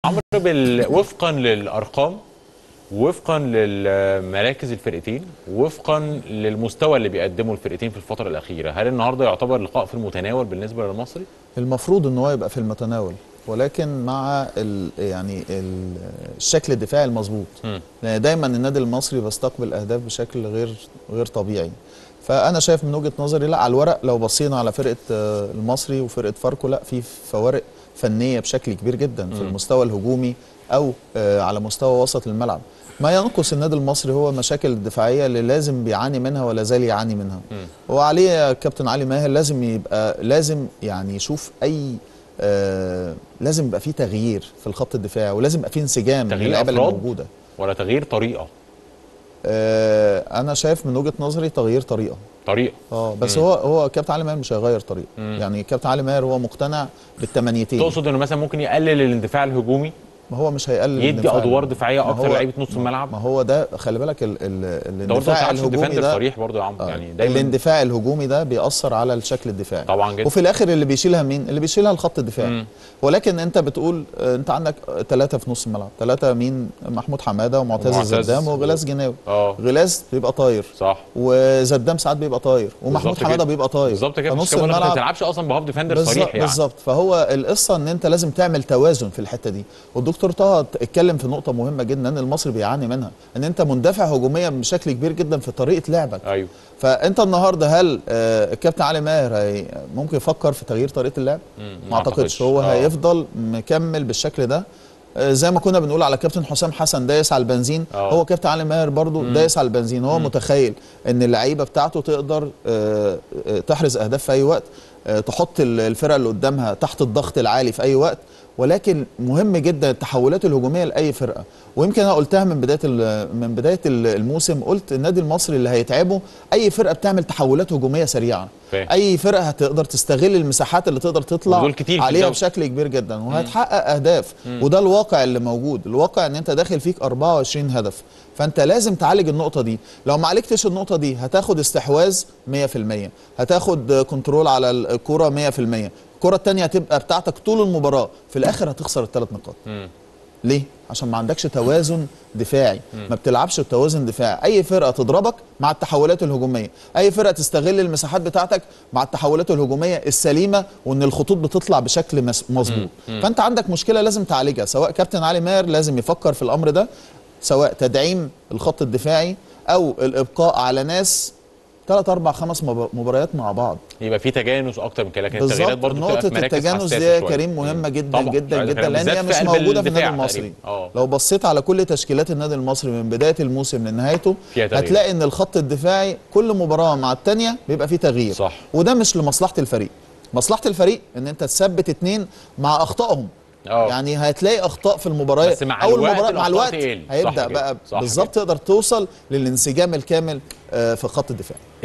عمرو بال... وفقا للارقام وفقا للمراكز الفرقتين وفقا للمستوى اللي بيقدمه الفرقتين في الفتره الاخيره هل النهارده يعتبر لقاء في المتناول بالنسبه للمصري المفروض ان هو يبقى في المتناول ولكن مع ال يعني ال الشكل الدفاعي المظبوط مم. لان دايما النادي المصري بيستقبل اهداف بشكل غير غير طبيعي فانا شايف من وجهه نظري لا على الورق لو بصينا على فرقه آه، المصري وفرقه فاركو لا في فوارق فنيه بشكل كبير جدا في مم. المستوى الهجومي او آه، على مستوى وسط الملعب ما ينقص النادي المصري هو مشاكل الدفاعيه اللي لازم بيعاني منها ولا زال يعاني منها مم. وعليه يا كابتن علي ماهر لازم يبقى لازم يعني يشوف اي آه لازم يبقى في تغيير في الخط الدفاعي ولازم يبقى في انسجام تغيير للعيبه اللي أفراد؟ موجوده ولا تغيير طريقه آه انا شايف من وجهه نظري تغيير طريقه طريقه اه بس مم. هو هو كابتن علي ماهر مش هيغير طريقه مم. يعني كابتن علي ماهر هو مقتنع بالتمانيتين تقصد انه مثلا ممكن يقلل الاندفاع الهجومي ما هو مش هيقلل يدي الاندفاع. ادوار دفاعيه ما اكتر هو- لعيبه نص ما الملعب هو ده خلي بالك ال ال ده برضه ما الاندفاع تعرفش الهجومي الديفندر ده صريح برضه يا عمرو آه، يعني دايما الاندفاع الهجومي ده بيأثر على الشكل الدفاعي طبعا جدا وفي الاخر اللي بيشيلها مين اللي بيشيلها الخط الدفاعي مم. ولكن انت بتقول آه، انت عندك ثلاثه في نص الملعب ثلاثه مين محمود حماده ومعتز ومعتز. الزدام وغلاس جناوي اه غلاس بيبقى طاير صح وزدام ساعات بيبقى طاير ومحمود بالظبط حماده كده. بيبقى طاير بالظبط كده فنص مش كده بقول لك ما الملعب تلعبش اصلا بهاف ديفندر بالظبط صريح يعني بالظبط فهو القصه ان انت لازم تعمل توازن في الحته دي والدكتور طه اتكلم في نقطه مهمه جدا ان المصري بيعاني منها ان انت مندفع هجوميا بشكل كبير جدا في طريقه لعبك ايوه فانت النهارده هل آه، الكابتن علي ماهر هي ممكن يفكر في تغيير طريقه اللعب مم، ما اعتقدش هو آه. هيفضل مكمل بالشكل ده آه، زي ما كنا بنقول على كابتن حسام حسن دايس على البنزين آه. هو كابتن علي ماهر برضو مم. دايس على البنزين هو مم. متخيل ان اللعيبه بتاعته تقدر آه، آه، تحرز اهداف في اي وقت آه، تحط ال- الفرقه اللي قدامها تحت الضغط العالي في اي وقت ولكن مهم جدا التحولات الهجوميه لاي فرقه ويمكن انا قلتها من بدايه ال- من بدايه ال- الموسم قلت النادي المصري اللي هيتعبه اي فرقه بتعمل تحولات هجوميه سريعه فاهم. اي فرقه هتقدر تستغل المساحات اللي تقدر تطلع ودول كتير في عليها الدوري. بشكل كبير جدا وهتحقق اهداف وده الواقع اللي موجود الواقع ان انت داخل فيك 24 هدف فانت لازم تعالج النقطه دي لو ما عالجتش النقطه دي هتاخد استحواذ 100% هتاخد كنترول على الكره 100% الكره الثانيه هتبقى بتاعتك طول المباراه في الاخر هتخسر الثلاث نقاط مم. ليه عشان ما عندكش توازن دفاعي ما بتلعبش بتوازن دفاعي اي فرقه تضربك مع التحولات الهجوميه اي فرقه تستغل المساحات بتاعتك مع التحولات الهجوميه السليمه وان الخطوط بتطلع بشكل مس- مظبوط فانت عندك مشكله لازم تعالجها سواء كابتن علي ماهر لازم يفكر في الامر ده سواء تدعيم الخط الدفاعي او الابقاء على ناس ثلاث اربع خمس مب- مباريات مع بعض يبقى في تجانس اكتر من كده لكن التغييرات بالظبط برضه بتبقى نقطة في مراكز التجانس حساسة دي يا شوية. كريم مهمة مم. جدا طبعاً. جدا جدا لان بالذات هي في مش قلب موجودة في النادي الدفاع المصري تقريباً. اه لو بصيت على كل تشكيلات النادي المصري من بداية الموسم لنهايته فيها تغيير. هتلاقي ان الخط الدفاعي كل مباراة مع التانية بيبقى فيه تغيير صح. وده مش لمصلحة الفريق مصلحة الفريق ان انت تثبت اتنين مع اخطائهم اه يعني هتلاقي اخطاء في المباريات بس مع اول الوقت مباراه مع الأخطاء الوقت تقل. صح هيبدا كده. بقى صح بالظبط تقدر توصل للانسجام الكامل آه، في خط الدفاع